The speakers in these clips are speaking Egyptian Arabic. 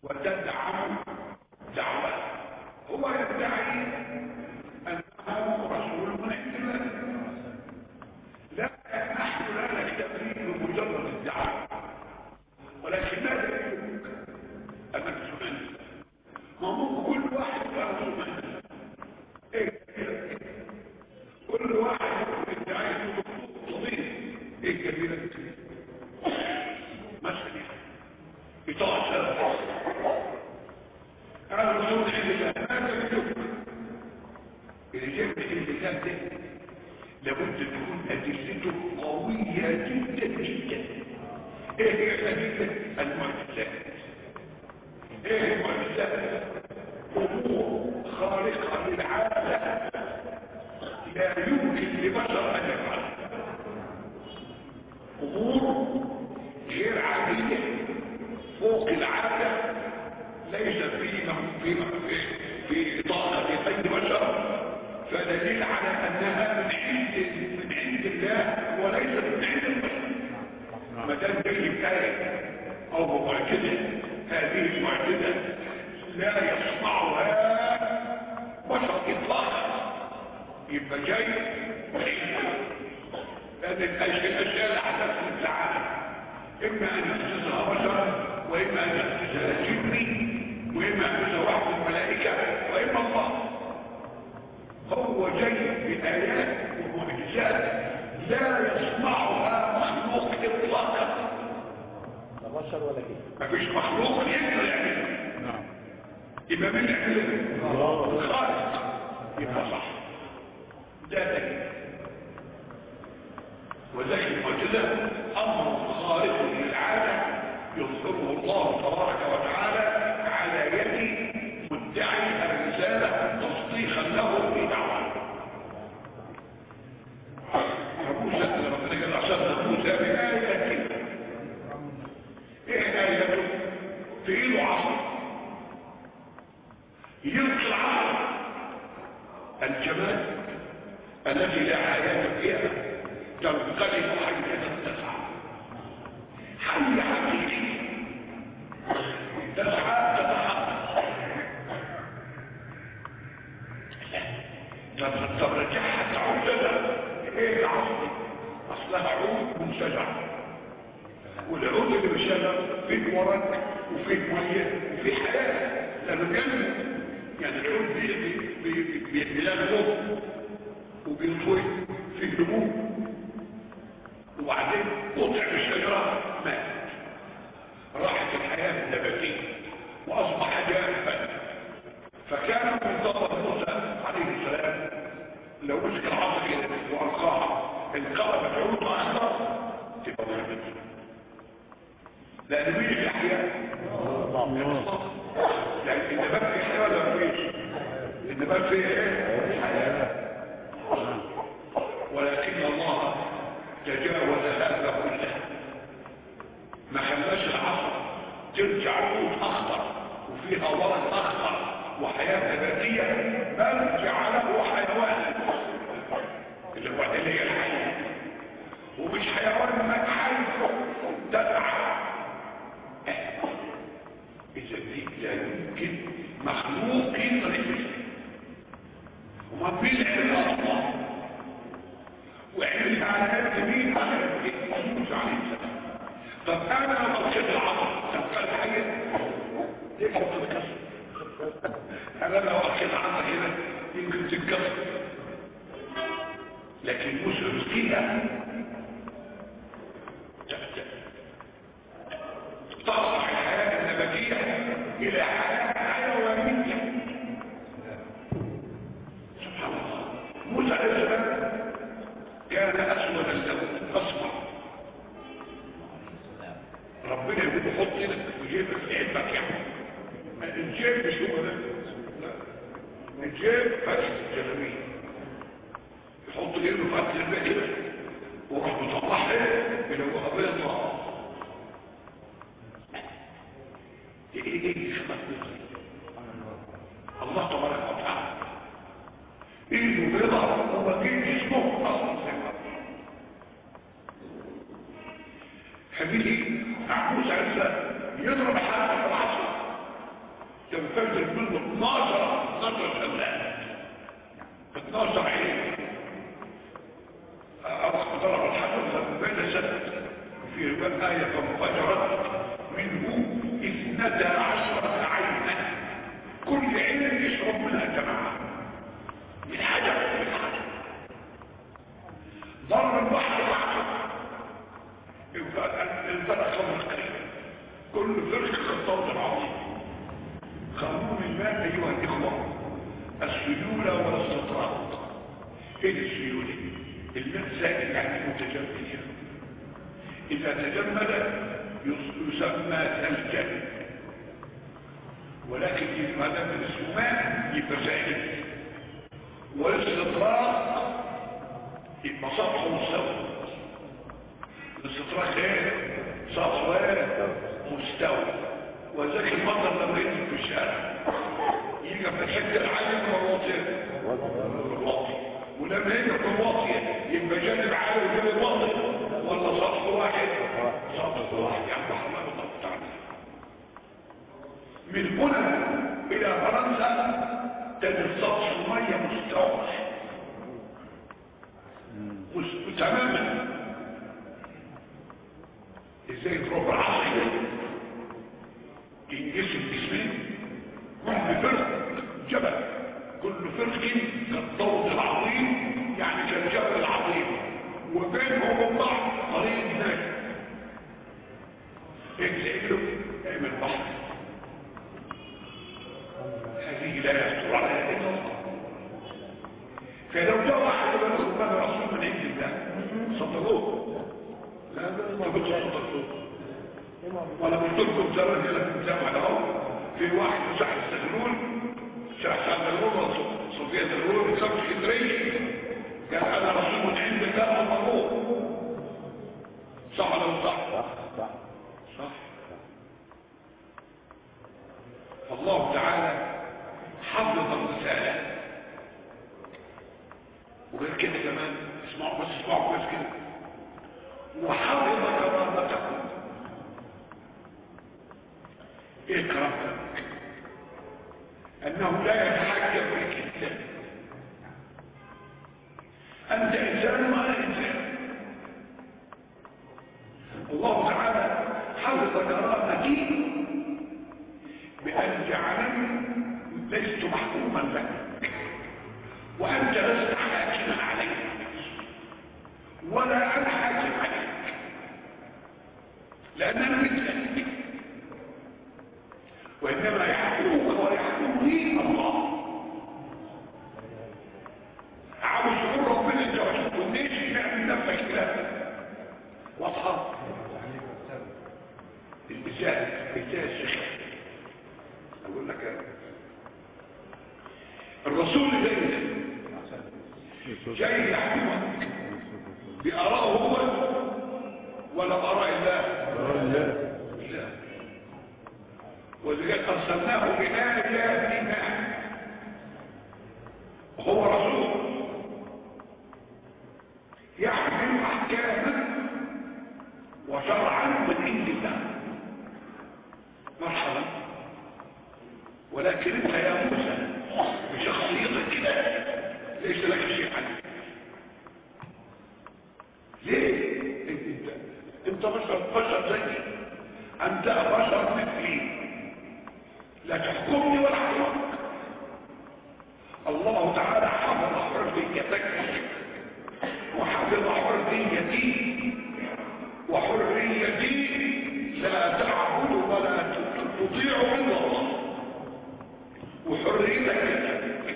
وتدعم دعوة هو يدعي أنه رسول من عند الله لا نحن لا نكتفي بمجرد الدعاء ولكن ماذا يمكن أن نتمنى ما هو كل واحد له مهنة ايه كل واحد يدعي تضيف ايه كبيرة مثلا بطاعة سلف أنا رسول عند الله ماذا يمكن إذا جبت الإنسان ده لابد تكون أدلته قوية جدا جدا ايه هي الأدلة المعجزات ايه المعجزات امور خارقة للعادة لا يمكن لبشر ان يفعلها امور غير عادية فوق العادة ليس في في في طاقة اي بشر فدليل على انها من عند من عند الله وليست من عند البشر ما دام به بآية او معجزة هذه المعجزة لا يصنعها بشر اطلاقا يبقى جاي لان الاشياء اللي حدثت في العالم اما ان يحدثها بشر واما ان يحدثها جني واما ان يحدثها واحد من الملائكه واما الله هو جاي بآيات ومعجزات لا يصنعها مخلوق اطلاقا لا بشر ولا كده مفيش مخلوق يقدر يعملها نعم يبقى مين يعملها الخالق يبقى صح ده دليل وذلك المعجزة أمر خارق للعادة يظهره الله تبارك وتعالى على يد مدعي الرسالة تصديقا له في دعوة موسى ربنا قال عشان موسى بآية كده ايه آيته في ايده عصا يلقي العصا الجمال التي لا حياة فيها تنقلب حية تسعى حي حقيقي تسعى تتحقق طب طب رجعها تعود لنا ايه العصر اصلها عود منسجع والعود اللي بيشتغل فيه ورق وفيه ميه وفيه حياه لانه بينمو يعني العود بيلغو وبيطوي فيه نمو وبعدين قطع الشجره مات راحت الحياه النباتيه واصبح جافا فكان منتظر موسى عليه السلام لو مسك العصا كده والقاها انقلبت عود اخضر تبقى مرميه لان مين اللي احيا لان النبات في حياه ولا مفيش النبات فيه ايه حياه ولكن الله تجاوز هذا كله ما خلاش العصا ترجع عود اخضر وفيها ورق اخضر وحياه نباتيه بل جعله حيوانا اللي هو اللي هي الحياه ومش حيوان ما حي تدعى اذا دي لا يمكن مخلوق يقدر يعمل وما فيش علم الله وعلم على يد مين على يد موسى عليه السلام طب انا لو بصيت العصر تبقى الحياه ليه تتكسر انا لو اخذ عصا كده يمكن تتكسر لكن موسى مسكينه تصلح الحياة النباتية إلى حياة حيوانية سبحان الله موسى عليه السلام كان أسود اللون أصفر ربنا يقول حط لك في جيبك في علمك يعني ما الجيب مش هو ده لا الجيب فتح الجلابية يحط جيبه فتح الجلابية كده وراح مطلعها اللي هو أبيض الله تبارك وتعالى ايده بيضع هو جيد جسمه اصلا سيما حبيبي عبوس عزة يضرب حاجة في العصر تنفجر منه 12 12 شلال 12 عين أرخ ضرب الحجر بين سد في رواية آية فانفجرت منه اثنتا عشرة عينا كل عين يشرب منها جماعة من حجر من حجر ضرب البحر العقب انفلق مرقين كل فرق خطوط العظيم قانون الماء ايها الاخوه السيوله والاستطراق ايه السيوله الماء سائل يعني متجمد اذا تجمد يسمى ثلجا ولكن ما دام اسمه ماء يبقى سائل والاستطراق يبقى سطحه مستوى الاستطراق ايه سطحه ايه مستوى وذاك المطر لما ينزل في الشارع يجي في الحته العاليه والواطيه والواطي ولما يجي في الواطيه يبقى جانب عالي وجانب واطي ولا سطح واحد سطح واحد يعني بحر الله بالضبط تعالى من هنا الى فرنسا تجد سطح الميه مستوى تماما ازاي تروح العصر ينقسم جسمين كل فرق جبل كل فرق كالضوء العظيم يعني كالجبل العظيم وبينهم وبين بعض طريق هناك يجزئ من البحر هذه لا يستر عليها الا الله فلو جاء واحد منهم كان رسول من عند الله صدقوه لا ما قلت صدقوه ولا قلت لكم زمان لكم زمان اهو في واحد مسح السجنون شرح السجنون صوفيا السجنون بسبب اسكندريه قال انا رسول من عند الله صدقوه صح ولا صح؟ صح صح فالله تعالى حفظ الرساله وغير كده كمان اسمعوا بس اسمعوا كويس كده وحفظ كرامتكم ايه كرامتك انه لا يتحكم فيك انسان انت انسان وانا انسان الله تعالى حفظ كرامتي بان جعلني لست محكوما لك وأنت لست حاكما عليك ولا أنا حاكم عليك لأننا مثلك وإنما يحكمك ويحكمني الله عاوز تقول ربنا انت ما تقولنيش تعمل نفسك كده واضحه المثال مثال الشيخ اقول لك أنا. الرسول زي جاي يحكمك بآراء هو ولا بآراء الله لا ولذلك أرسلناه بآياتنا وهو رسول يحكم أحكاما وشرعا من عند الله مرحبا ولكن انت يا موسى بشخصيتك كده ليس لك شيء عنه ليه انت انت بشر بشر زيي انت بشر مثلي لا تحكمني ولا احكمك الله تعالى حفظ حريتك وحفظ حريتي وحريتي لا تعبد ولا تطيع الا الله وحريتك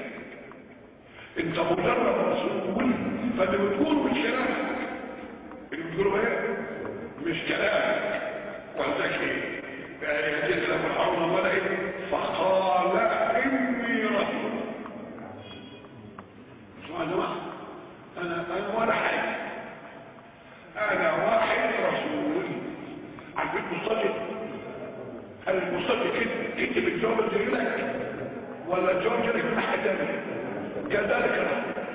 انت مجرد رسول فاللي بتقوله مش كلامك اللي بتقوله ايه مش كلامك وذاك ايه يجد له فرعون ولا ايه فقال اني رسول سبحان الله انا انا ولا حاجه انا واحد رسول عارف المصطفى هل المصطفى كتب الجواب زي لك ولا الجواب جالك من ناحيه ثانيه كذلك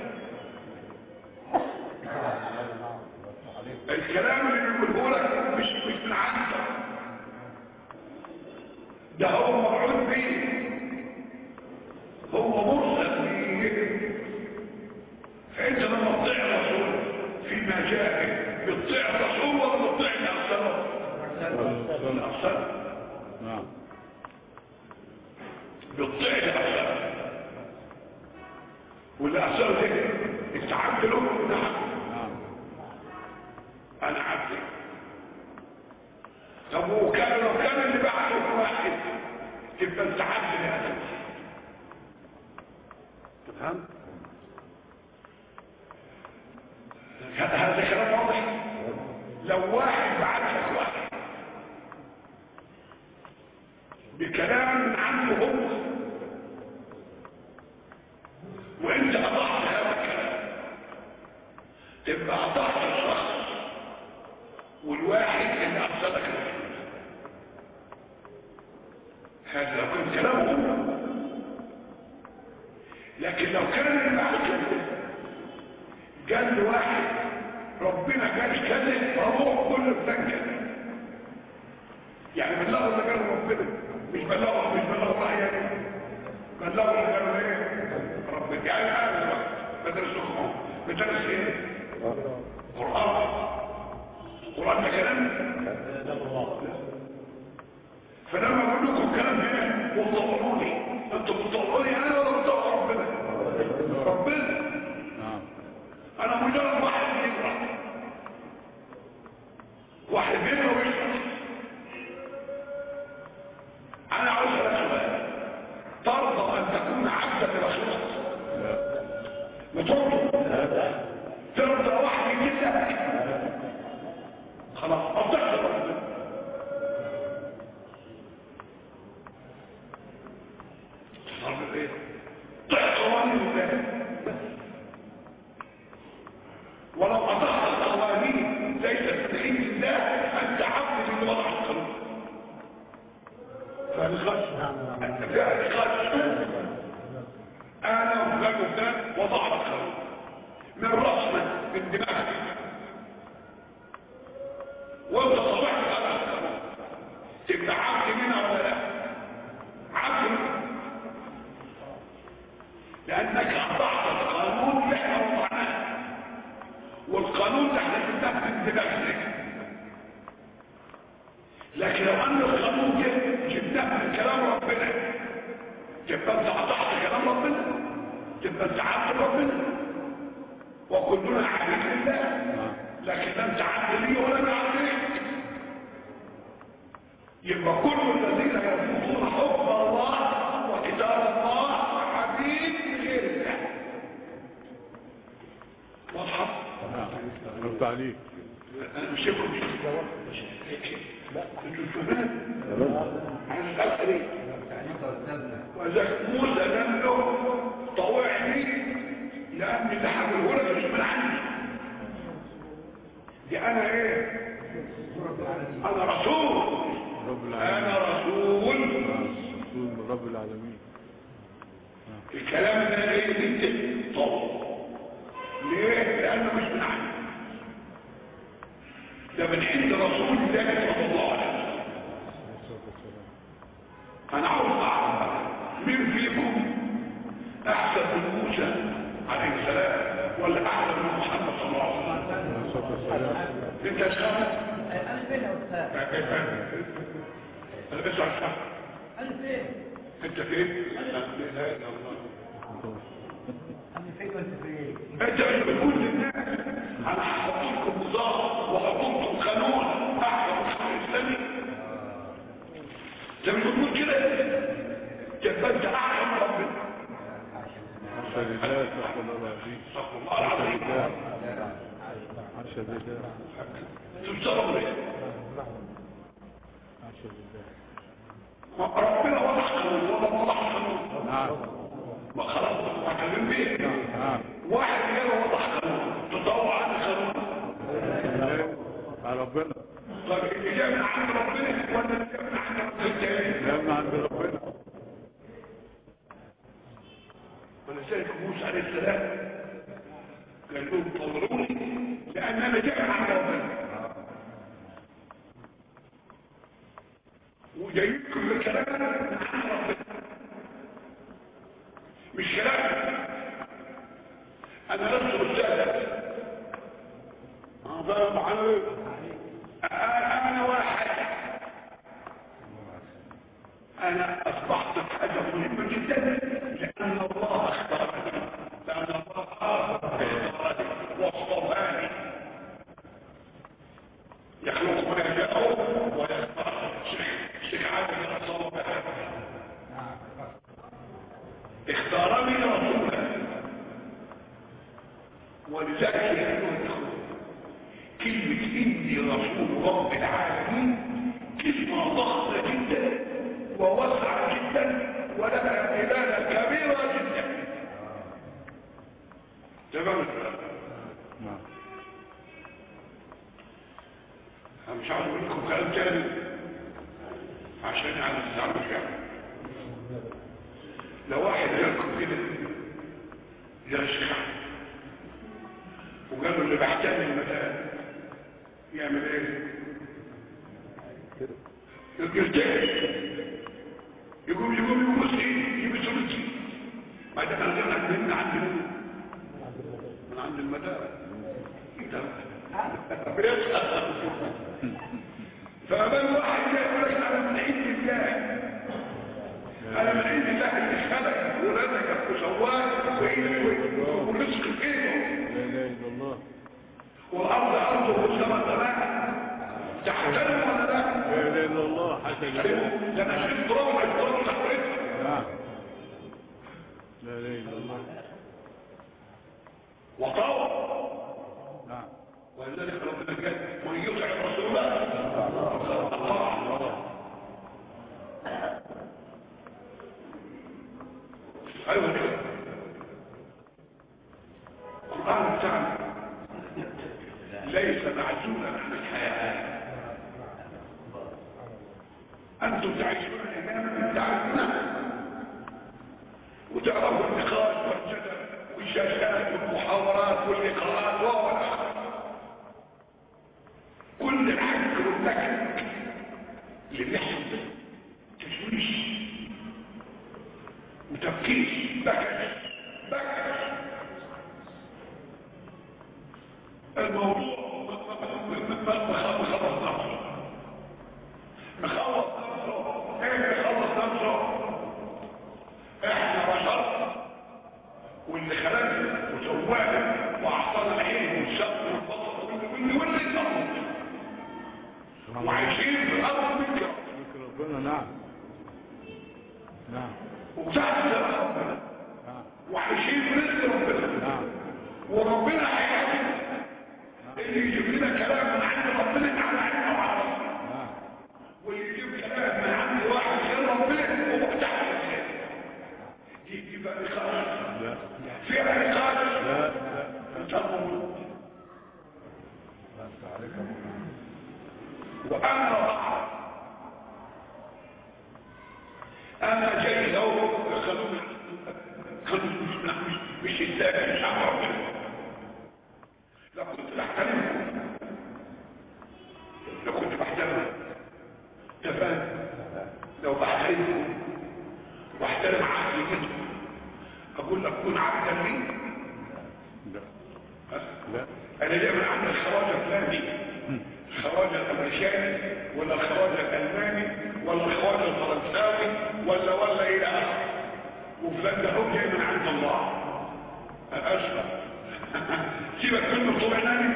الكلام اللي بيقوله لك مش مش من عندك ده هو موعود بيه أرسل نعم بتطيع الأرسل والأرسل دي انت عبد له نعم نعم أنا عبد طب وكان لو كان اللي بعته واحد تبقى انت عبد لهذا الواحد تفهم؟ هذا كلام واضح لو واحد بعت لك واحد بكلام من عنده هو وانت اضعت هذا الكلام تبقى اضعت الشخص والواحد اللي ارسلك الرسول هذا لو كان كلامه هو لكن لو كان اللي بعته قال لواحد ربنا قال كذا فهو كل الزنكة يعني بلغوا اللي قالوا ربنا مش بلغوا مش بلغوا الله يعني بلغوا اللي قالوا ايه ربنا يعني انا دلوقتي بدرس لكم بدرس ايه قرآن قرآن ده كلام فلما اقول لكم كلام هنا وتطوروني انتوا بتطوروني انا ولا بتطور ربنا ربنا نعم انا مجرد واحد بيقرا واحد بيقرا ويشرح انا عاوز اسالك سؤال ترضى ان تكون عبدا لرسول الله لا ما ترضى ترضى واحد يجلك خلاص اصدقت ربنا تصرف ايه طيب قوانين الله ولو أطعت القوانين ليس تدعين الله أنت عبد من وضع القانون فالغش فالغش أنا وفلان وفلان وضع القانون من رأسنا من دماغنا وانت صبحت على القانون تبقى عبد منها ولا لا عبد منها لأنك أطعت القانون اللي احنا وضعناه والقانون ده احنا جبناه من دماغنا لكن لو ان القانون ده جبناه من كلام ربنا تبقى انت قطعت كلام ربنا تبقى انت عبد ربنا وكلنا عبيد لله لكن انت عبد لي ولا انا عبد ليك يبقى كل الذين يرفضون حب الله وكتاب الله عبيد لغير الله واضحه نعم رد عليك انا مش شايفه مش انتوا الفهمان عن الاسري وذاك موسى قال له طوعني لان اللي حمله لك مش من عندي دي انا ايه انا رسول رب العالمين انا رسول رسول من رب العالمين الكلام ده ايه انت طول ليه لانه مش من عندي ده من عند رسول الله صلى الله عليه وسلم انا عاوز اعرف مين فيكم احسن من موسى عليه السلام ولا احسن من محمد صلى الله عليه وسلم الصلاة والسلام انت شخص أنا فين يا أستاذ؟ انا بس عشان أنا فين؟ انت فين لا اله الا الله أنا فين وأنت فين؟ انت مش بتقول للناس انا هحط لكم نظام وهحط لكم قانون احسن من القانون الاسلامي انت مش بتقول كده تبقى انت احسن من ربنا عشر لله استغفر الله العظيم استغفر الله عشر العظيم لله عشر لله تستغفر ايه عشر لله ربنا وضع قانون ولا وضع قانون نعم ما خلاص هكلم بيه نعم واحد غيره وضع قانون تطوع عن قانون على ربنا طب اللي جاي من عند ربنا ولا اللي جاي من عند ربنا التاني لما عند ربنا ولذلك موسى عليه السلام قال لهم طوروني لان انا جاي من عند ربنا وجايبكم بكلام من عند ربنا مش كلام انا لست رسالة انا انا انا واحد انا اصبحت في حاجه مهمه جدا لان الله اختارني لان الله اختارني واصطفاني يخلق ما يشاء ويختار شيخ شيخ عادل الصواب اختارني رسولا ولذلك يا ايها الاخوه كلمه اني رسول رب العالمين كلمه ضخمه جدا ووسعه جدا ولها دلاله كبيره جدا تمام نعم انا مش عاوز اقول لكم كلام تاني عشان على الزعل يعني لو واحد جالكم كده يا شيخ وقال له اللي بحتاج المكان يعمل ايه يرتاح يقوم يقوم يقوم مسكين يبص مسكين بعد ما نزلنا من عند من عند المدار بيسأل فأمان واحد يقول لك أنا من عند الله أنا من عند الله اللي خلق ورزقك وسواك ورزق في إيده لا اله الا الله والأرض أرضه والسماء سماء تحترم ولا لا؟ لا اله الا الله حسن الله لما شفت تراب التراب تحترم نعم لا اله الا الله وطاوة نعم ولذلك ربنا قال من يطع الرسول فقد أطاع الله ايوه كده القرآن بتاعنا ليس معزولا عن الحياة أنتم تعيشون الإمام تعرفونه وتعرفوا النقاش والجدل والشاشات والمحاورات واللقاءات وهو الآخر كل الحق والنكد اللي بيحصل ده تشويش وتفكير بكش بكش الموضوع مخلص نفسه مخلص نفسه ايه مخلص نفسه احنا بشر واللي خلقنا وسوانا واعطانا العين والشق والبصر واللي واللي الارض وعايشين في الارض منكر شكر ربنا نعم نعم وتحت ربنا نعم وعايشين في رزق ربنا نعم وربنا هيعمل اللي يجيب لنا كلام من عند ربنا على عيننا وعلى راسنا نعم واللي يجيب كلام من عند واحد غير ربنا هو تحت الخير دي دي بقى نقاش لا فيها نقاش لا لا انتظروا وانا بعرف انا جاي لو خلونا خلونا مش مش الثاني مش عارف ربنا لو كنت بحترمه لو كنت بحترمه تفهم لو بحترمه واحترم عقليته اقول لك كن عبدا لي لا لا انا جاي من عند الخواجه الفلاني الخواجه الامريكاني ولا الخواجه الالماني ولا الخواجه الفرنساوي ولا ولا الى اخره وفلان ده هو جاي من عند الله اشرف سيبك منه طول عيني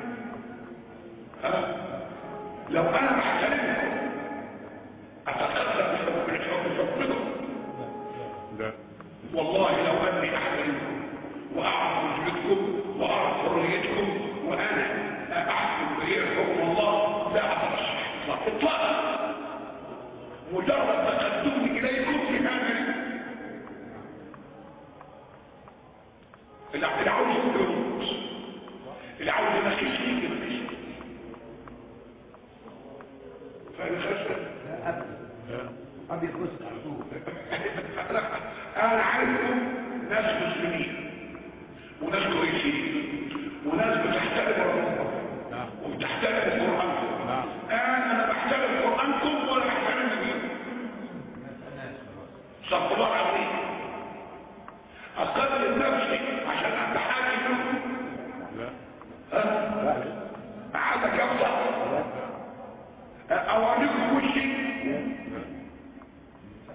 ها لو انا بحترمكم اتقدم بحكم حكمكم لا والله لو اني احترمكم واعرف وجودكم واعرف حريتكم وانا احكم بغير حكم الله لا اترشح اطلاقا اطلاقا مجرد تقدمي اليكم في هذا اللي اللي عاوز يقول اللي عاوز يناقش يجي يناقش فانا خسر ابيض بص على طول انا عارفكم ناس مسلمين وناس كويسين وناس بتحترم ربنا نعم وبتحترم قرانكم نعم انا انا بحترم قرانكم ولا بحترم نبيكم صدق الله العظيم اقدم نفسي عشان ابقى حاكم منكم لا ها عادك افضل اوريكم وشي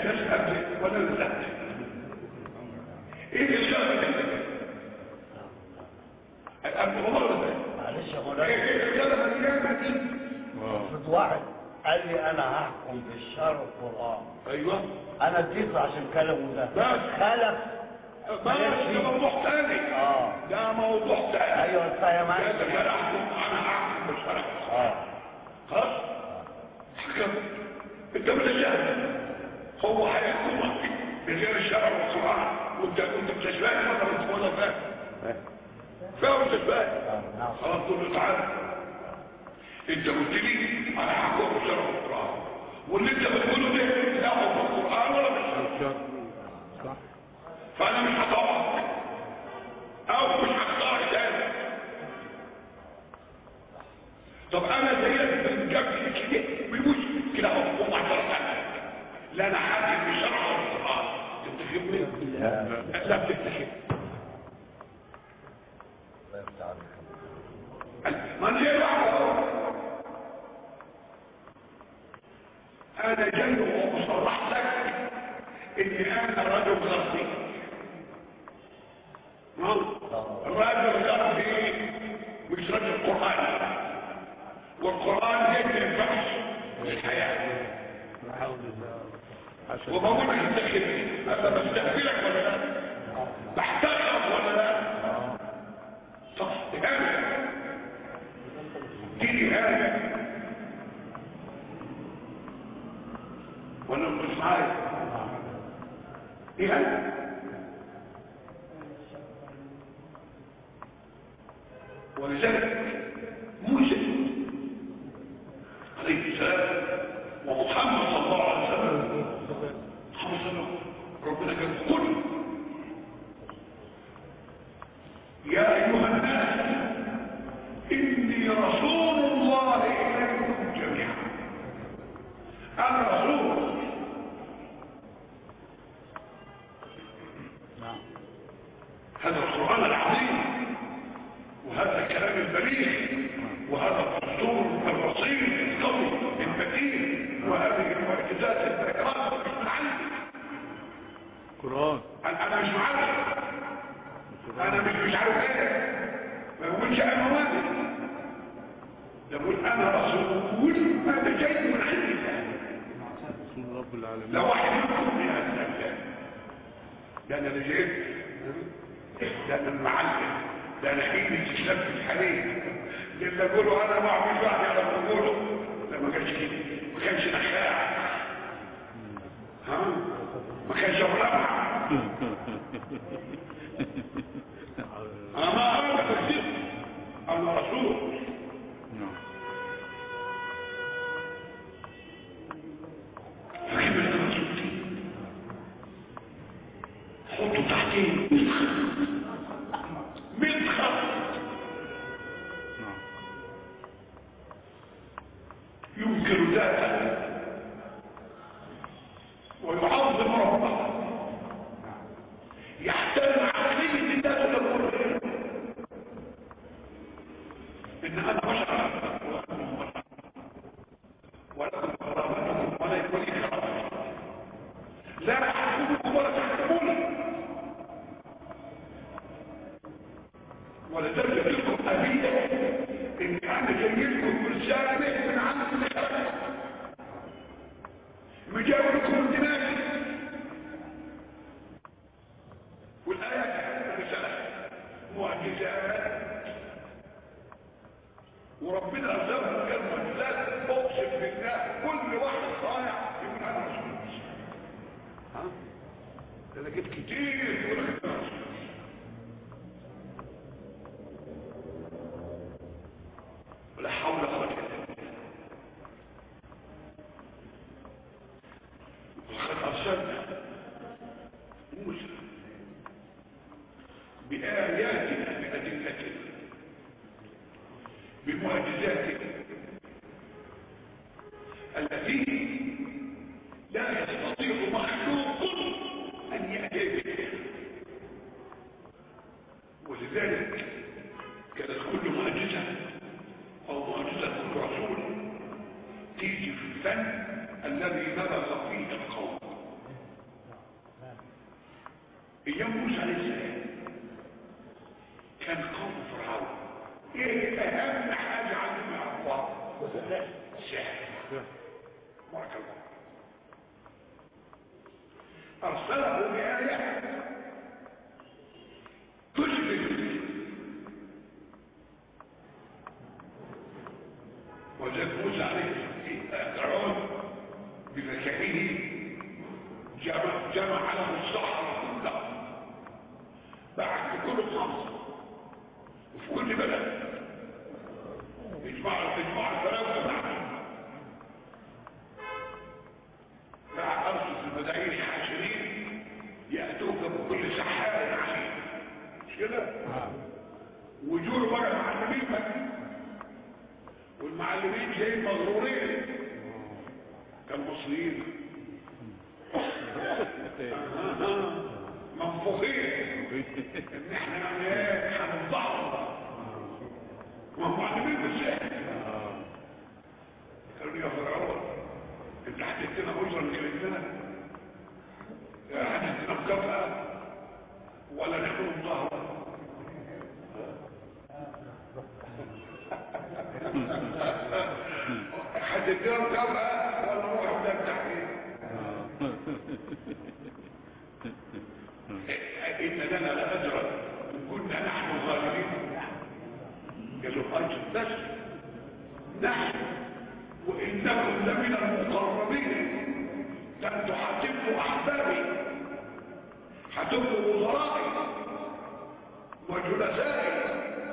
تسأل ولا لا ايه الشغل ده الأمر معلش يا ايه مولانا ايه الشغل دي اه افرض واحد قال لي انا هحكم بالشرع والقران ايوه انا اديته عشان كلامه ده بس. خلف بس ده موضوع تاني اه ده موضوع تاني ايوه فاهم ده انت ده احكم انا احكم بالشرع اه خلاص حكم انت متجاهل هو هيحكمك بغير الشرع والقران وانت وانت بتشبه مثلا ولا فاهم فاهم ولا فاهم آه، نعم خلاص تقول له تعالى انت قلت لي انا هحكم بالشرع والقران واللي انت بتقوله ده لا هو في القران ولا في الشرع الشر صح فانا مش هطوعك او مش هختارك تاني طب انا زيك من قبل كده بيبوش كده اهو ومعترض لا انا حاكم بشرع القران تتفقني لا لا بتتفق الله يفتح عليك. ما انت ايه بقى؟ انا جاي ومصرح لك اني انا رجل غربي ها؟ الرجل الغربي مش رجل قرآن والقرآن ليه ما ينفعش في الحياة لا حول الله عشان وبقول لك استخدمني انا بستقبلك ولا لا بحترمك ولا لا صح إهانة دي إهانة ولا مش معايا إهانة ولذلك موسى عليه السلام ومحمد صلى الله عليه وسلم محمد صلى الله عليه وسلم ربنا كان قل يا أيها الناس إني رسول الله إليكم جميعا أنا رسول نعم هذا القرآن العظيم وهذا الكلام البليغ وهذا الدستور الرصين القوي المتين وهذه المعجزات الذكرات من عندي قرآن أنا أنا مش معلم انا مش مش عارف ايه ما بقولش انا مالك ده بقول انا رسول انا جاي من عند الله رسول رب العالمين لو واحد منكم يا سلام ده انا اللي جايب ده انا المعلم ده انا ايدي تشلف في الحديد ده اللي اقوله انا ما اعمل واحد انا بقوله ده ما كانش كده ما كانش نخاع ها ما كانش ملمع انا انا بكذب انا رسول نعم فكيف الرسول دي حطوا تحتيه مدخل مدخل نعم ينكر ذاته ويعظم ربه يحترم عقلية ذاته لكل إن أنا بشر ولكم كرامتكم ولا يكون لي كرامة لا أحكمكم ولا تحكموني ولذلك لكم أبية إن أنا جاي لكم رسالة من عند الخلق مجاوركم دماغي والآيات رسالة معجزات وربنا أرسلها كان معجزات أقسم بالله كل واحد صايع يقول أنا رسول ها؟ ده لقيت كتير يقول لك أنا رسول ولا حول ولا قوة إلا بالله وقد أرسلنا موسى بآياتنا بأدلتنا بمعجزاتنا التي لا يستطيع مخلوق أن يأتي بها ولذلك كانت كل معجزة أو معجزة كل رسول تيجي في الفن الذي بلغ فيه القوم موسى عليه السلام كان قوم فرعون ايه اهم حاجه عندهم يعرفوها السحر بارك الله ارسله بآية تشبه وجد موسى عليه فرعون بذكائه جمع, جمع له الصحراء كلها بعد في كل محافظة وفي كل بلد اجماع اجماع الفراغ معه مع أرسل المدعين الحاشرين يأتوك بكل سحاب عليم مش كده؟ وجور بقى المعلمين بقى والمعلمين جايين مغرورين كالمصريين منفوخين ان احنا يعني ايه هنضعف وهم معلمين بالسحر قالوا يا فرعون انت هتدينا اجره من كلمتنا هتدينا مكافاه ولا نحن الظهر هتدينا مكافاه ولا نروح نبدا التحقيق ان لنا لاجرا ان كنا نحن الظالمين قالوا اجر بس نحن وإنكم لمن المقربين لن تحاسبوا أحبابي حاسبوا وزرائي وجلسائي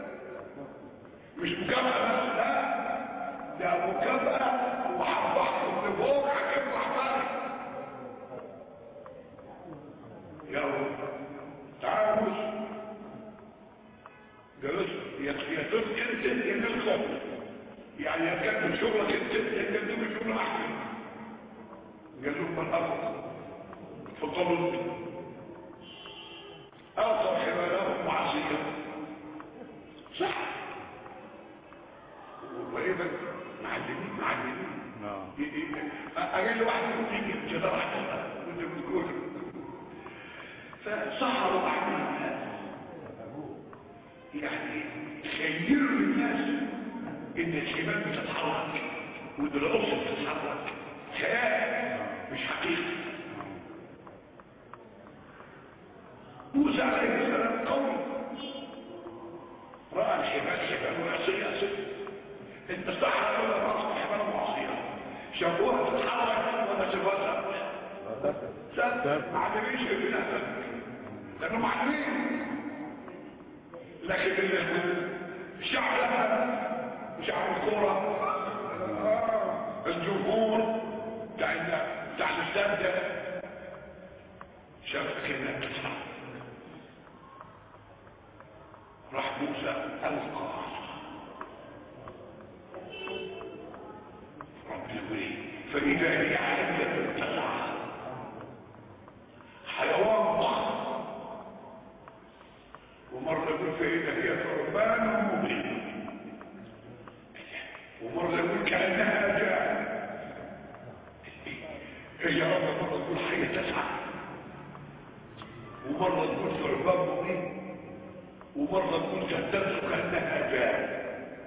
مش مكافأة بس لا ده مكافأة وحبحكم لفوق حكيم أحبابي يا رب تعالوا بص جلس يتفق انت يتفق يعني يتكلم شغلك انت يتكلم شغل احسن قال لهم من افضل فطلوا اخر حمالهم معصيه صح واذا معلمين معلمين اجل واحد يجي كده واحد وانت بتقول فسحروا احمد الناس يعني خيروا الناس ان الحمام بتتحرك وان الاسر بتتحرك خيال مش حقيقي موسى عليه السلام قوي راى الحمام حمام معصيه انت الصحراء ولا راس حمام معصيه شافوها تتحرك ولا شافوها سد ما عجبنيش في نفسك لانه معلمين لكن الشعب لها شعب الكورة الجمهور بتاع بتاع الاستاد ده شافك انك تسمع راح موسى القى رب يقول فاذا هي حيه تسعى حيوان ضخم ومرة يقول فإذا هي ثعبان مبين ومرة يقول كأنها جاء هي رب مرة تقول حية تسعى ومرة تقول ثعبان مبين ومرة تقول كالدمس كأنها جاء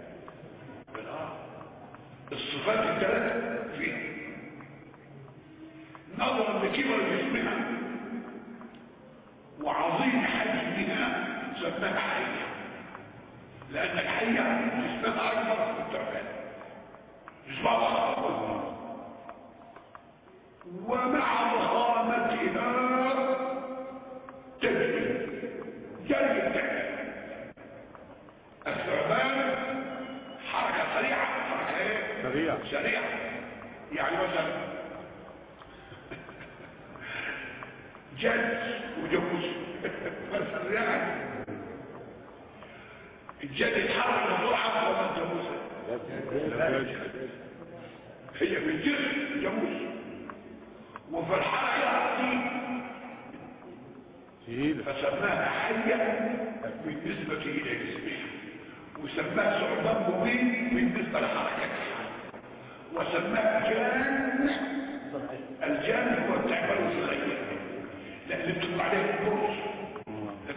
الصفات الثلاثة فيها نظرا لكبر جسمها وعظيم حجمها سماها حية لأن الحية جسمها أكبر من التعبان جسمها أكبر ومع ضخامتها تجري جري التعبان الثعبان حركة سريعة حركة ايه؟ سريع سريعة يعني مثلا جد وجوز مثلا يعني الجد يتحرك بسرعة ولا الجاموس هي بالجسم جاموس وفي الحركة دي تقيلة فسماها حية بالنسبة إلى جسمها وسماها ثعبان مبين بالنسبة لحركتها وسماها جان الجان هو التعبان الصغير لأن بتطلع عليه البرص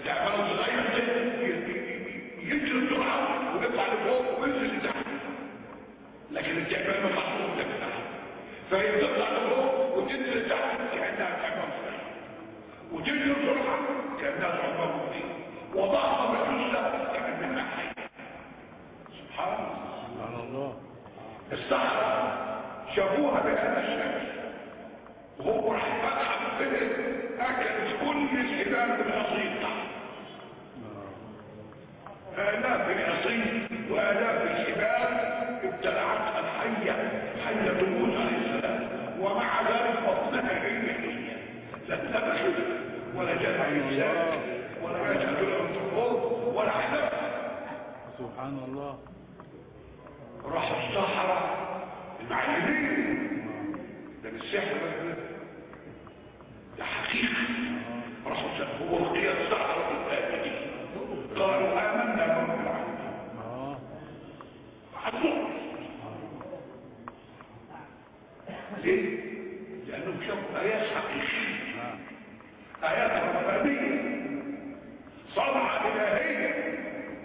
تعمله صغير كده ي- ي- ينزل بسرعه ويطلع لفوق وينزل لتحت لكن التعبان محطوط لتحت فهي تطلع لفوق وتنزل لتحت كانها تعبان صغير وتجري بسرعه كانها تعبان مبين وضعها بالحسنى كانها حي سبحان الله سبحان الله الصحراء شافوها بهذا الشكل وهو راح فتح كده اكلت كل الجبال بالعصير تحت آلاف العصير وآلاف الجبال ابتلعتها الحية حية موسى عليه السلام ومع ذلك بطنها هي هي لا تبخل ولا جمع إنسان ولا يشهد الأنثروب ولا حدث سبحان الله راحوا الصحراء المعلمين ده مش سحر بس ده. ده حقيقة راحوا الصحراء هو بقية الصحراء الآمنين قالوا آمنا برب العالمين اه عدوا ليه؟ لأنهم شافوا آيات حقيقية آه. آيات ربانية صنعة إلهية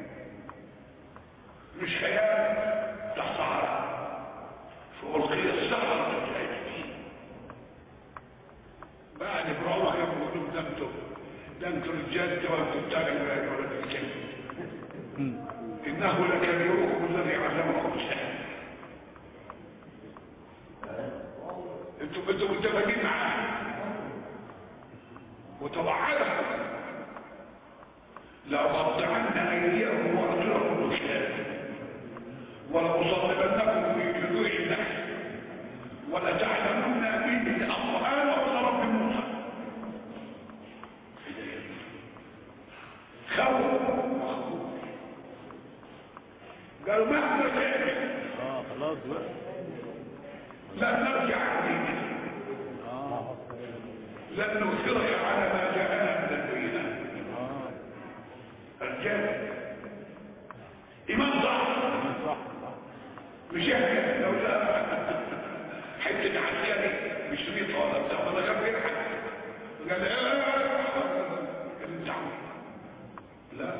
مش خيال ده صحراء فألقي الصحراء الجاهلين بعد برعوة يقول لهم دمتم دمتم الجد وانتم تعلمون ولا الكلمة مم. إنه لكبيركم الذي علمكم السحر انتم انتم متفقين معاه وتوعدهم لأقطعن أيديهم وأرجلهم بالخلاف ولأصلبنكم في جذوع النخل ولتعلمن به الأقوال وطلب موسى خوف وخوف قالوا مهما تعمل اه خلاص بقى لن نرجع عن ديننا اه لن نؤثرك على ما جاءنا من البينات اه الرجال إيمان ضعف صح صح مش احنا لو لا حتة عسكري مش في طالب ده ولا كان بيضحك قال ايه انت عم. لا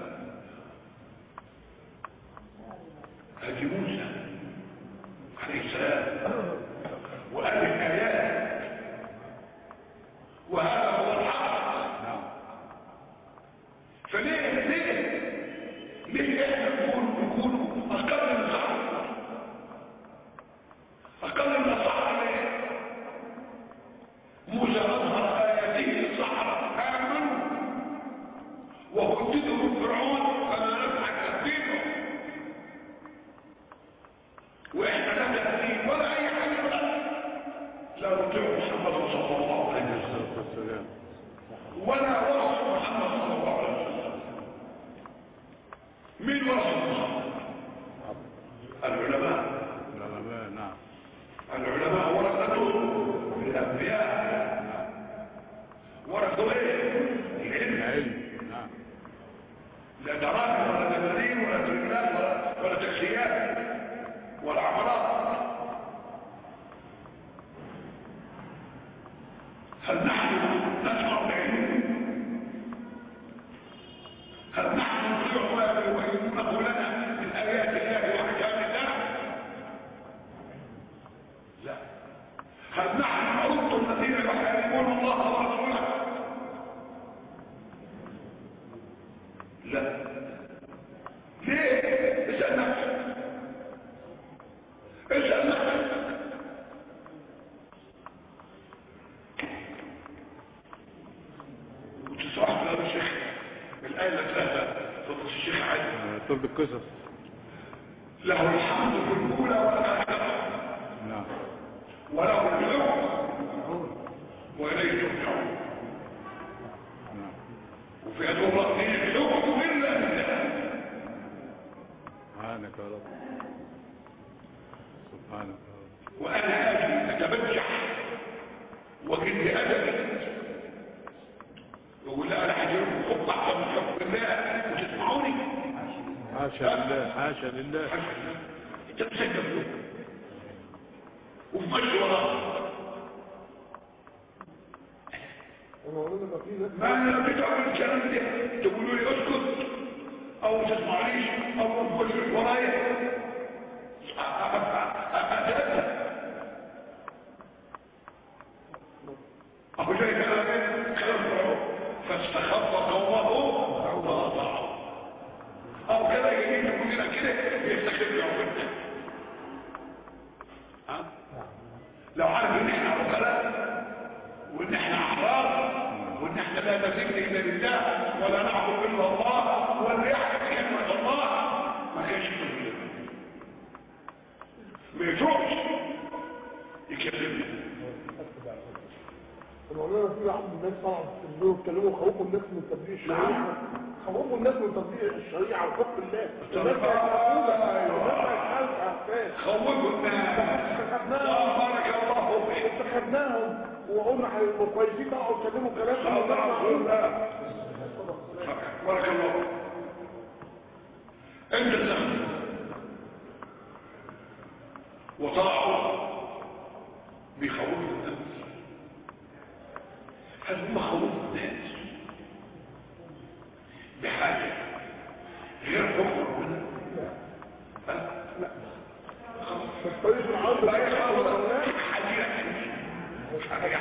هذه موسى عليه السلام وقال الآيات وهذا هو الحق نعم فليه ليه ليه احنا نكون نكون اقل من الصحراء اقل من الصحراء ليه موسى اظهر اياته للصحراء امنوا وهددوا فرعون فما نفع تهديده واحنا لا تهديد ولا اي حاجه بس لا نطيع محمد صلى الله عليه وسلم الصلاة والسلام ولا ورث محمد صلى الله عليه وسلم مين ورث محمد العلماء العلماء نعم العلماء ورثته الانبياء ورثوا ايه العلم العلم نعم لا دراهم ولا دبادين ولا تركات ولا ولا تكسيات ولا عمرات هل نحن نسمع بعلم هل نحن نطيع ما يبينونه لنا من ايات الله واحكام الله لا هل نحن نرد الذين يحاربون الله ورسوله لا ليه اسال نفسك اسال نفسك وتصرح لهذا الشيخ الآية اللي تلاقيها فضل الشيخ علي آه، طب القصص له الحمد في الأولى والآخرة نعم وله الحكم وإليه ترجعون نعم وفي أدوار الله إن الحكم إلا لله سبحانك يا رب سبحانك يا رب وأنا آجي أتبجح وجد أدبي وأقول لا أنا هجيبكم خط أحسن من حكم الله وتسمعوني حاشا لله حاشا لله أنت مسجل له وفي مشي وراه الموضوع ده فيه ناس ما انا بتعمل الكلام ده تقولوا لي اسكت او تسمعليش او ما تقولش ورايا اهو زي كلام كلام فرعون فاستخف قومه فاطاعوا او كده يجي يقول لنا كده يستخف ربنا ها لو عارف ان احنا عقلاء وان احنا احرار وان احنا لا نملك الا لله ولا نعبد الا الله ولا يحكم كلمه الله ما كانش كده ما يتركش يكلمنا الموضوع ده فيه عبد الناس طلعوا في التلفزيون واتكلموا خوفوا الناس من تطبيق الشريعه خوفوا الناس من تطبيق الشريعه وحكم الله الناس بقت مقفوله الناس بقت خلقه خوفوا الناس آه، بارك الله فيك انتخبناهم وقلنا هيبقوا كويسين بقى واتكلموا كلام الله والناس معقول بارك الله انت تسمع وطاعوا بيخوفوا الناس هل هم خوفوا الناس بحاجة غير حكم ربنا ها؟ لا خلاص طريق العرض بقى بقى يخوف يخوف حاجة حاجة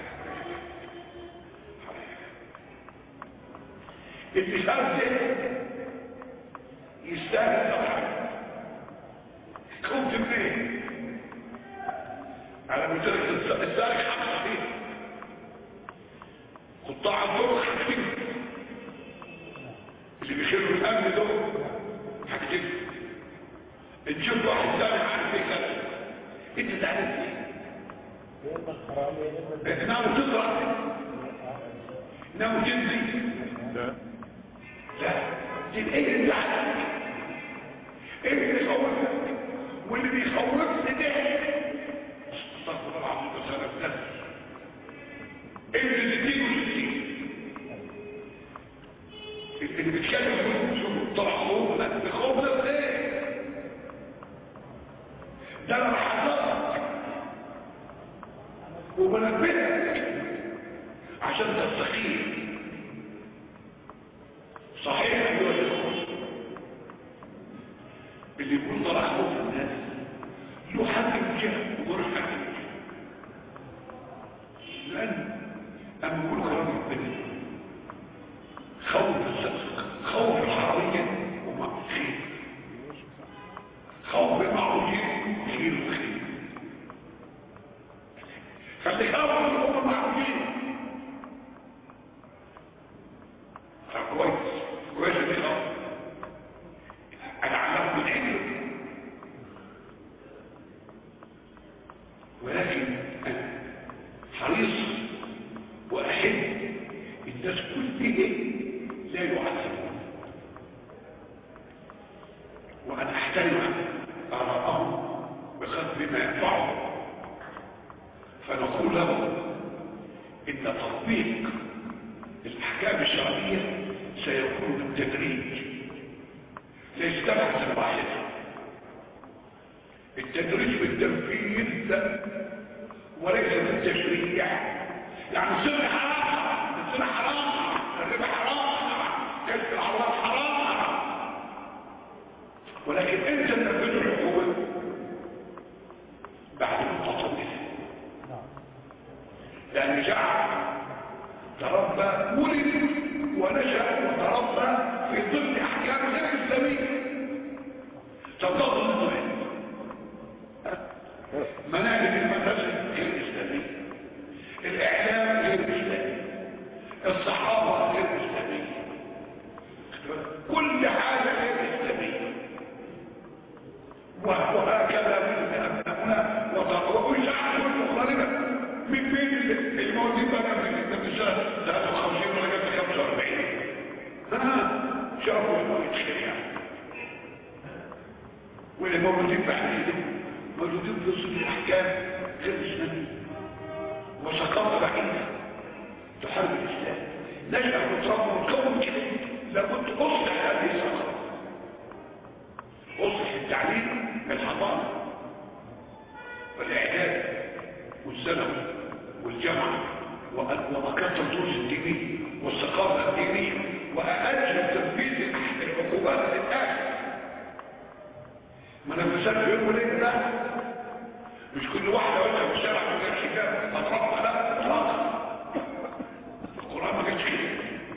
المثال ده يستاهل طبعا كنت منين على مدرك السالك حق صحيح قطاع الطرق حاجتين اللي بيخلوا الامن دول حاجتين تشوف واحد ثاني عارف ايه كذا انت تعرف ايه يا اما الحرام يا اما ناوي تزرع ناوي تنزي لا لا تبقى ايه اللي زعلك ايه اللي بيخوفك واللي بيخوفك ده استغفر الله العظيم بس انا بنفسي ايه اللي تديك وتديك اللي بيتكلم يقول شوف طلع خوف لا الخوف ده ايه ده انا بحذرك وبنبهك عشان تستقيم صحيح ايها الاخوه اللي يقول طلع خوف الناس له حق الجهه وغير حق الجهه لان اما يقول كلام ربنا خوف الصدق خوف الحراميه وما خير خوف المعروفين خير وخير خليك اول هم المعروفين طب كويس كويس اللي خاف انا علمت العلم ولكن انا حريص واحب الناس كلهم لا يعذبون وانا احترم ارائهم بقدر ما ينفعهم فنقول له ان تطبيق الاحكام الشرعيه سيكون بالتدريج ليس لحظه واحده التدريج بالتنفيذ وليس بالتشريع يعني السر حرام السر حرام الربا حرام كسب العورات حرام ولكن انت تنفذ الحكومه بعد ما تطبق لأن شعب تربى ولد ونشأ وتربى في ضمن أحكام غير إسلامية تفضل الضمن مناهج المدرسة غير إسلامية الإعلام غير إسلامي الصحابة غير إسلامية كل حاجة غير إسلامية وهكذا من أبنائنا وكل شعب كله خارجة من بين الموجود بقى من النبسة 53 ولا 45 ها شافوا شوية شريعة واللي موجودين في حديثهم موجودين في صدر الأحكام غير إسلامية وثقافة بعيدة تحارب الإسلام نشأ وتربى وتكون كده لابد أصلح هذه الثقافة أصلح التعليم الحضارة والإعداد والثانوي والجامعة وأ- وأكثر الدروس الدينية والثقافة الدينية وأأجل تنفيذ العقوبات للآخر ما انا مثال في يوم وليل ده مش كل واحدة وانت في الشارع من غير حجاب اطرافها لا اطلاقا القرآن ما كانش كده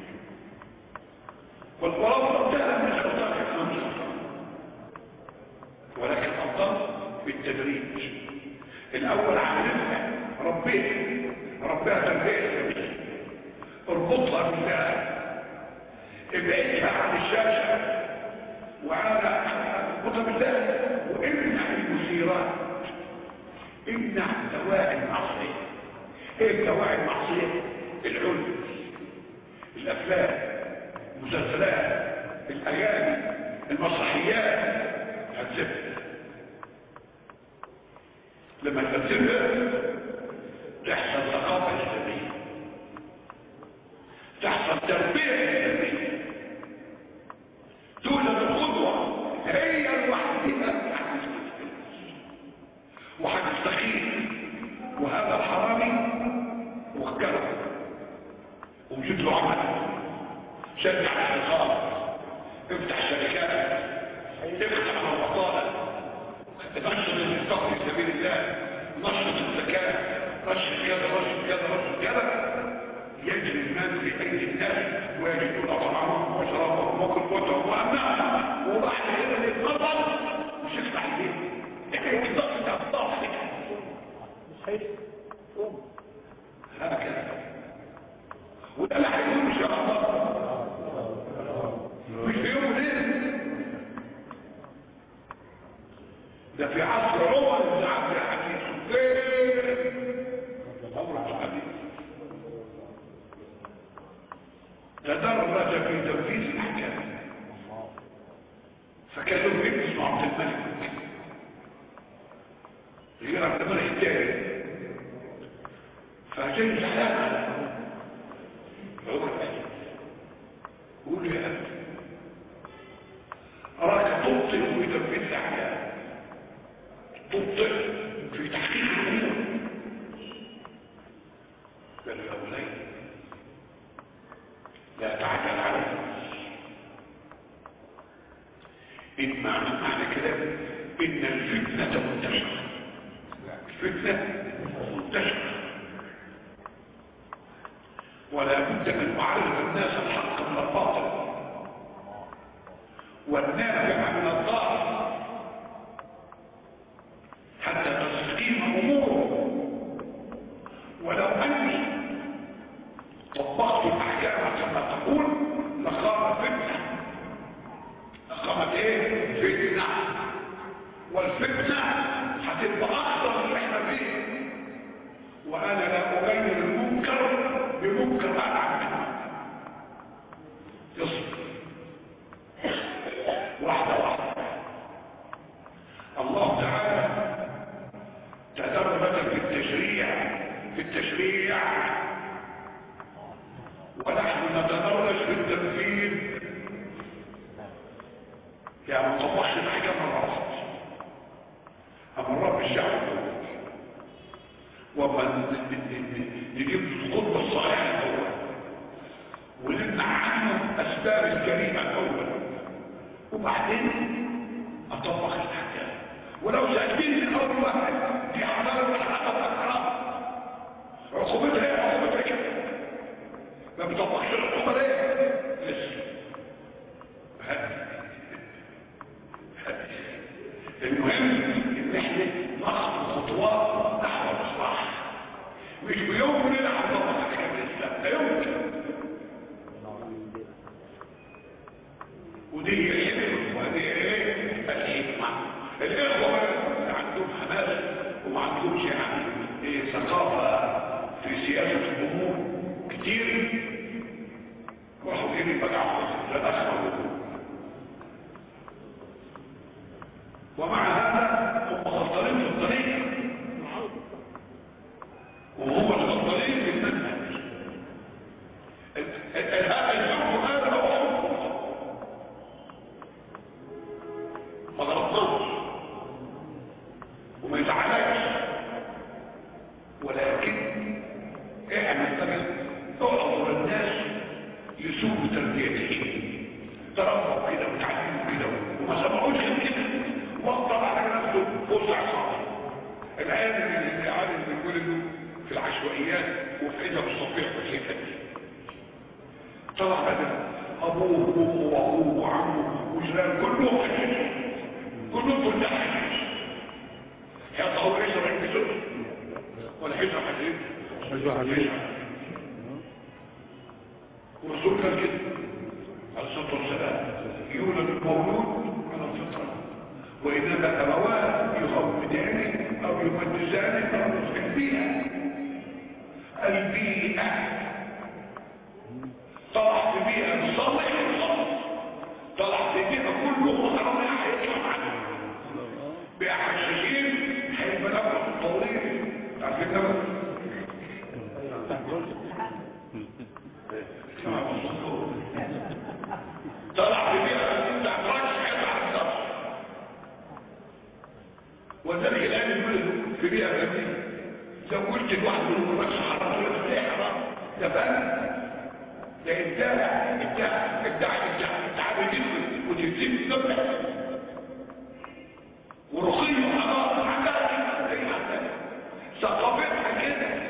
والقرآن انتهى من الخطاب في الخمسة ولكن أفضل بالتدريج الأول عاملها ربيها ربيها تربية سبيل اربطها بالله ابعدها عن الشاشة وعلى اربطها بالله وامنع المثيرات امنع دواعي المعصية ايه دواعي المعصية العلم الافلام المسلسلات الاغاني المسرحيات هتسبب لما تسبب تحصل ثقافة إسلامية تحصل تربية إسلامية تولد القدوة هي الوحيدة وهتستقيم وهذا الحرامي وكره وجد له عمل شجع الحصار افتح شركات افتح البطالة نشط الانفاق في سبيل الله نشط الزكاة نشط كذا نشط كذا نشط كذا يجري المال في ايدي الناس ويجدون طعامهم وشرابهم وكلفتهم وامنعهم وراح هنا للنظر مش يفتح البيت يعني بالضبط انت هتضاف مش هيك هكذا وده اللي هيكون ان شاء الله مش في يوم وليله ده في عصر عمر بن عبد الحميد فين عمر بن الحميد تدرج في تنفيذ الاحكام فكان له ابن اسمه عبد الملك غير عبد الملك الثاني فجاي زعلان على عمر قول يا أبي أراك تبطئ في تنفيذ الأحكام تبطئ في تحقيق الأمور قال يا بني لا تعجل عليه إن معنى معنى كده إن الفتنة منتشرة الفتنة منتشرة ولا بد أن نعرف الناس الحق من الباطل والنافع من الضار حتى تستقيم أموره ولو أني طبقت الأحكام كما تقول لقام فتنة لقامت إيه؟ فتنة والفتنة هتبقى أخطر من اللي احنا فيه وأنا لا أغير المنكر بمنكر ألعب منه يصبر واحدة واحدة الله تعالى تدرج في التشريع في التشريع ونحن نتدرج في التنفيذ يعني ما نطبقش الاحكام مرات امرات بالشعب وما نجيب الخطبه الصحيحه الاول ونمنع عنه اسباب الجريمه الاول وبعدين اطبق الاحكام ولو سالتني من اول واحد دي حلال ولا حرام حرام عقوبتها ايه عقوبتها كده ما بيطبقش العقوبه ليه لسه المهم ان احنا ناخد خطوات نحو الاصلاح مش بيوم وليله هنطبق احكام الاسلام لا يمكن ودي هي الحكمه ودي ايه الحكمه الاخوه اللي عندهم حماس وما عندهمش يعني ايه ثقافه في سياسه الامور كتير راحوا جايين بقى لا اسمع ومع هذا هم غلطانين في الطريق وهم الغلطانين في المنهج هذا الحكم هذا هو حكم ما غلطناش وما يزعلكش ولكن احنا نتبع لسوء تربيته تربوا كده وتعلموا كده وما سمعوش غير كده وطلع على نفسه فوز عصام العيال اللي عالم بيولدوا في العشوائيات وفي عزب الصفيح والحته دي طلع بدل ابوه وامه واخوه وعمه وجيران كلهم حشيش كلهم كلها حشيش يا طهور يشرب البسوط ولا يشرب حشيش أيوة حبيبي والرسول كان كده عليه الصلاه والسلام يولد المولود على الفطره وانما ابواه يهودانه او يمجزانه او يسكنبيها البيئه طلع في بيئه بصالح الصالح طلع في بيئه كله حرام هيطلع عنه بيئه حشاشين هيبقى نفس الطويل عارفين نفس طلع في بيئة انت عفراش حيث على الضغط وذلك الآن يقول في بيئة جميلة لو قلت الواحد من المناقشة حرام تقول لك ليه حرام ده بقى ده ابداع ابداع ابداع ابداع ابداع بتدخل وتبتدي تذبح ورقي وحرام عندها كده زي ما عندها ثقافتها كده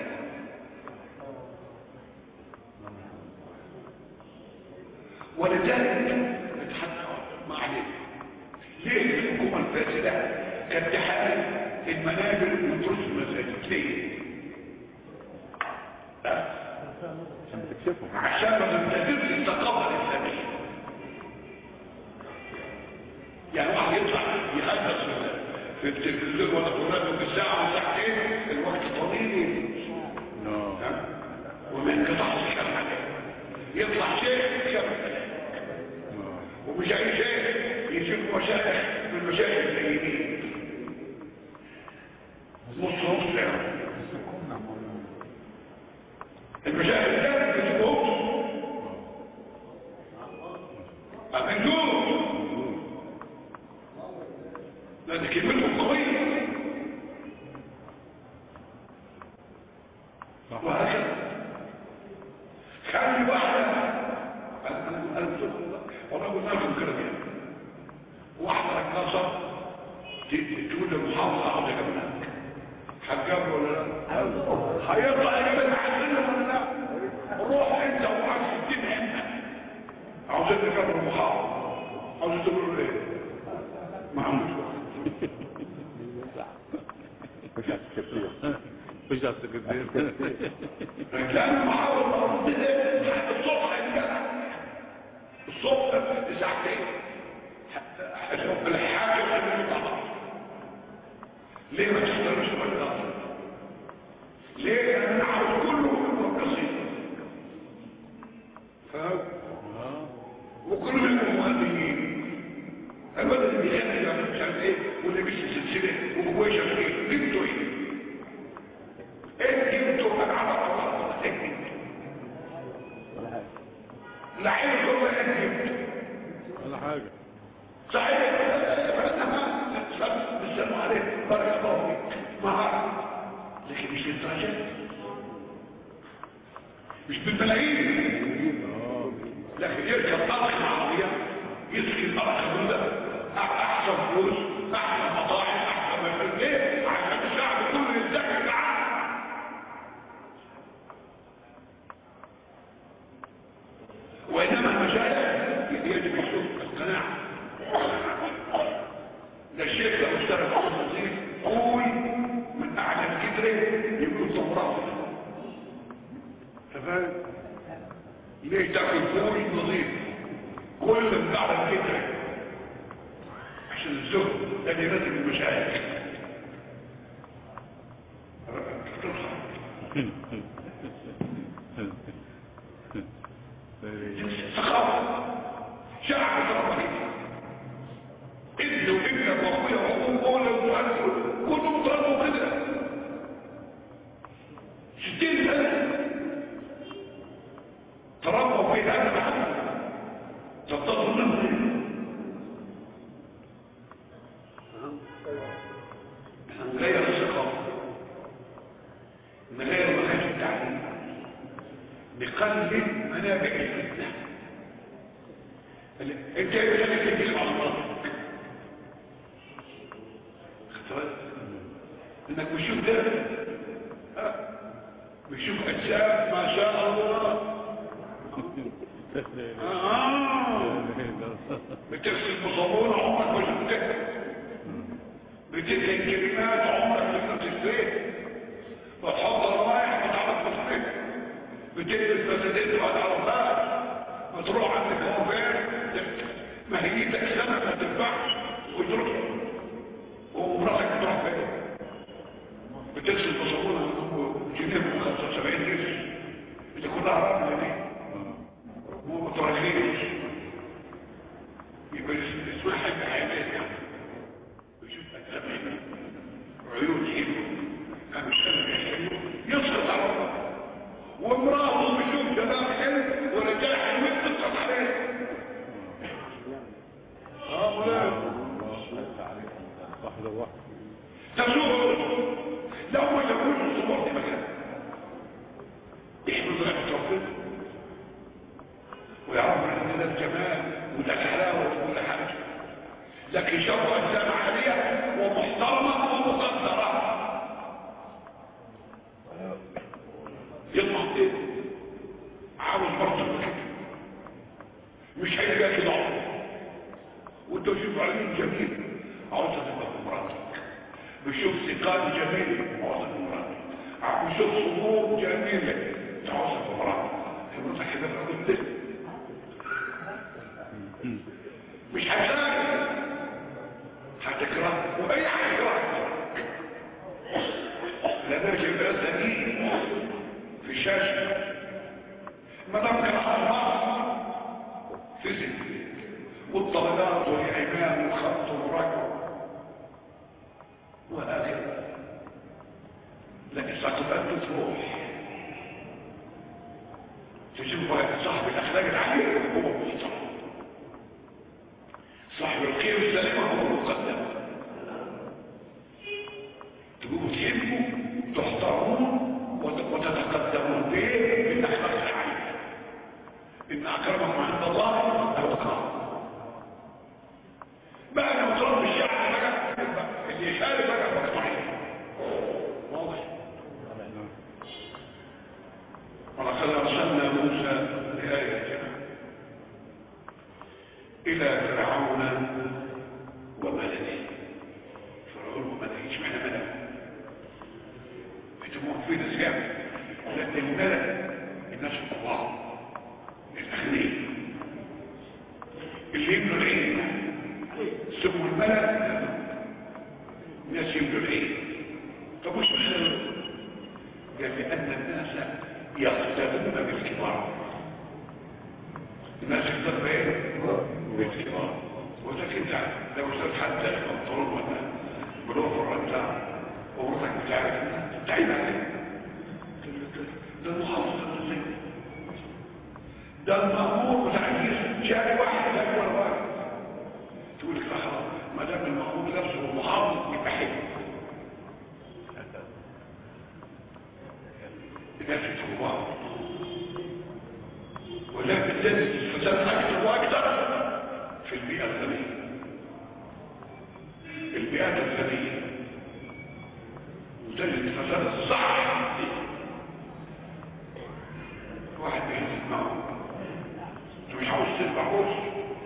ولذلك نتحدث ما عليه ليه الحكومة الفاسدة كانت تحارب المنابر ودروس المساجد ليه؟ لا. عشان ما تنتهزش الثقافة الإسلامية يعني واحد يطلع يخلص في التلفزيون ولا في الراديو بالساعة وساعتين الوقت طويل نعم ها؟ وما انقطعش كلام عليه يطلع شيء يكمل ومش اي شيء يجيب مشايخ من مشايخ السيدين نص نص يعني المشايخ الثاني بيجيبوهم أمنجوه لأن كلمتهم قوية وهكذا خلي واحدة والله قلت لكم كده كده واحدة رقاصة تقول للمحافظة عاوزة جبنة هتجاب ولا لا؟ هيطلع جبنة حسنة ولا لا؟ روح انت وعاوز ستين حنة عاوزين نجاب المحافظة عاوزين تقولوا ايه؟ ما عملش مش على السكرتير لأن المحافظة الصبح الجدع الصبح ساعتين الحاكم اللي طبعا ليه ما تشتغلش بالله ليه انا عاوز كله هو قصير فاهم وكل منهم مهندسين الولد اللي بيخلي يعمل مش عارف ايه واللي بيشي سلسله وجواه شغالين جبتوا ايه؟ ايه جبتوا انا عرف الله ايه لعين هو ايه جبتوا ولا حاجة صحيح بالسلام عليكم بارك الله فيك معاك لكن مش للدرجات مش بالملايين لكن يركب طبق عربية يسكن طبق ده احسن فلوس احسن مطاعم احسن مفل ليه عشان الشعب كله يتذكر معاه وانما المشايخ يجب يشوف القناعه ده الشيخ لو اشترى في النظيف قول من اعلى الكدر يكون صفراء تفهم ليه تاكل فول نظيف كل من اعلى الكدر عشان الزهد ده لازم المشايخ ثقافه شعب ثقافه ابن وابنك واخويا واخوك ولا وتعرفوا كلهم ضربوا كده ستين سنة تربوا في هذا العالم تبتضوا منه غير الثقافة من غير مكان التعليم نقلل منابع الفتنة انت ايه اللي خليك تجيب على مراتك خدت بالك انك بتشوف ده ها؟ بتشوف اجسام ما شاء الله آه. بتغسل بصابون عمرك ما شفتها بتدهن كلمات عمرك ما شفتها وتحط روايح ما تعرف تصرفها بتلبس بساتين ما تعرفهاش بتروح عند الكوافير ما هي سنة ما تنفعش وتروح ومراتك بتروح فين بتغسل بصابونها وجنيه 75 قرش بتكون لها رمل دي ومترخيص يبقى اسمها حاجة حيوانية يعني ويشوف أجسامين عيون إيده أمس أمس يسقط على الله وامرأة بيشوف شباب حلو ورجال حلوين تسقط عليه اه مولانا واحدة واحدة تسوق لو ما يكون الصبر دي مكان يحمد رحمة ربنا ويعرف ان ده الجمال وده الحلاوه وكل حاجه لكن شر انسان عاليه ومحترمه ومقدره يطمع ايه عاوز برضه كده مش هيبقى كده عمره وانت تشوف عليم جميل عاوز تبقى مراتك بشوف ثقات جميله عاوز تبقى مراتك بشوف صدور جميله عاوز تبقى مراتك مراتك كده الراجل ده مش هتلاقي هتكره واي هتكره لان الجبال سليم في الشاشه ما دام كان اربعه فيزيك والطلبات والعمام والخط والركب وهكذا لكن ثقافات تروح تشوف صاحب الاخلاق العاليه هو محترم صاحب القيم السليمة هو المقدم تقوموا تحبوا تحترمون وت- وتتقدمون به بالأخلاق العالية إن أكرمكم عند الله أتقاكم بقى لو طلب الشعب بقى اللي يشارك بقى مقطعين واضح ولقد أرسلنا موسى بآياتنا إلى فرعون وملئه فرعون وملئه ايش معنى ملئ بيتمون في ناس جامد لأن الملئ الناس الكبار الأغنياء اللي يبنوا العين سموا الملأ الناس يبنوا العين طب وش معنى قال لأن الناس يقتدون بالكبار الناس يقتدون بايه؟ بالكبار ولكن تعرف لو سألت حتى البنطلون ولا بلوفر بتاع ومرتك بتاعك تعيب عليه ده المحافظ النظيم ده المأمور بتاع الجيش شاري واحد لا ولا واحد تقول لك خلاص ما دام المأمور نفسه المحافظ يبقى حلو الناس يتوبوا ولكن الذي الفساد اكثر واكثر في البيئة الغنية البيئات الغنية وتجد الفساد الصح واحد بيهزم معه انت مش عاوز تذبح روس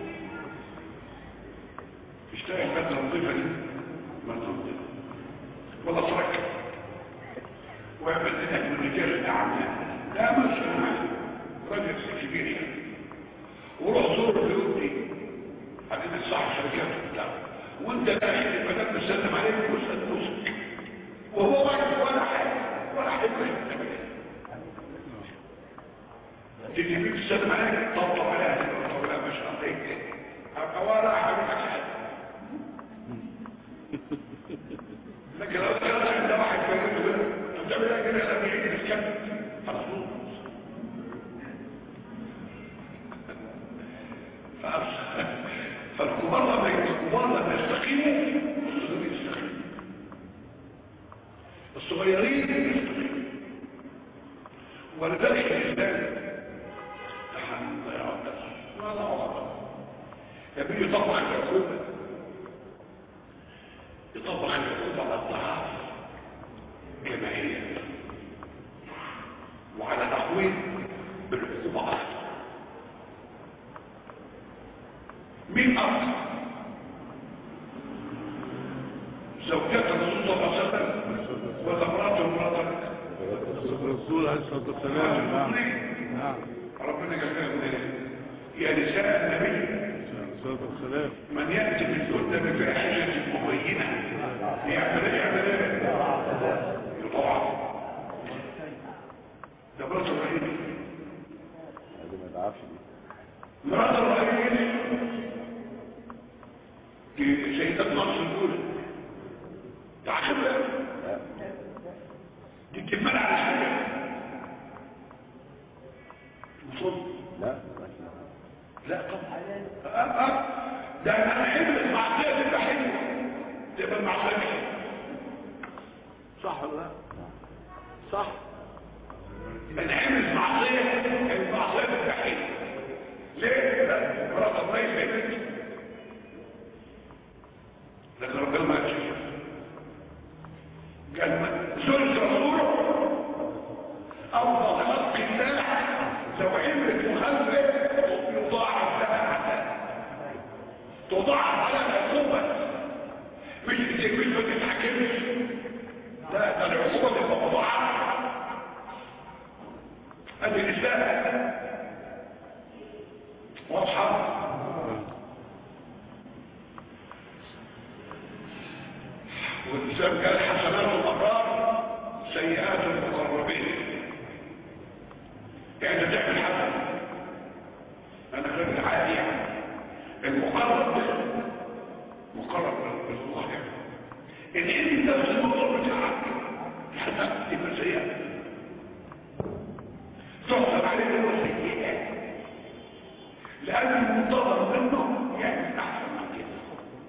اشتغل المادة النظيفة دي مادة نظيفة ولا تركب واعمل لك من رجال الاعمال لا مسؤول راجل كبير يعني وروح زور البيوت دي عندنا صاحب شركات وبتاع وانت داخل المدام مسلم عليك وسأل نفسك وهو واقف ولا حاجه ولا حاجه تيجي بيك تسلم عليك طبطب عليها طبطب عليها مش هعطيك ولا حاجه حاجه لكن لو كان عند واحد كان بتعمل ايه كده لما يجي يتكلم خلاص فالكبار لما الكبار لما يستقيموا الصغيرين يستقيموا الصغيرين يستقيموا ولذلك الإسلام تحمل ضياع الناس ما لا عقبة يبي يطبق العقوبة يطبق العقوبة على الضعاف كما هي وعلى تقويم بالعقوبة أصلا مين أكثر زوجات الرسول صلى الله عليه وسلم ولا مراته مراتك الرسول عليه الصلاة والسلام نعم نعم ربنا قال لهم ايه يا نساء النبي عليه الصلاة والسلام من يأتي بالسنة بفاحشة مبينة يعمل ايه يعمل ايه يطوع ده مرات الرئيس هذه ما تعرفش دي مرات الرئيس دي سيدة مصر الأولى تعخب دي تكمل على الحاجة وصل لا لا طبعا أه أه. ده انا حمل المعصيه تبقى حلوه تبقى المعصيه حلوة. صح ولا لا صح انا حمل المعصيه المعصيه تبقى حلوه ليه لا مرات الله يسعدك لكن ربنا ما قالش قال ما سنة رسوله افضل خلق الله لو عملت مخالفه يضاعف لها العذاب تضاعف على العقوبة مش مش ما تتحكمش لا ده العقوبة تبقى مضاعفة هذه الإسلام واضحة والإسلام قال حسنات الأبرار سيئات المقربين يعني تعمل حسن انا غير العادي يعني المقرب مقرب بالله يعني ان انت في الموضوع بتاعك حسن تبقى سيئة تحسب عليه انه سيئة لان المنتظر منه يعني احسن من كده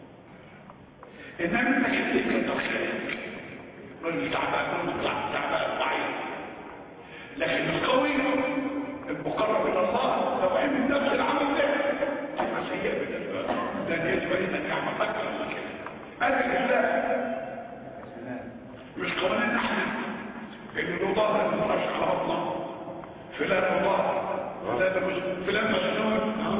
انما انت كده كده خيرك راجل تعبان راجل تعبان ضعيف لكن القوي المقرب الى الله لو عمل نفس العمل ده تبقى سيئة بالنسبة له لان يجب انك تعمل اكثر من كده هذا الاسلام مش قوانين احنا ان له ظهر ما نعرفش على بطنه فلان له ظهر فلان مش فلان مسنون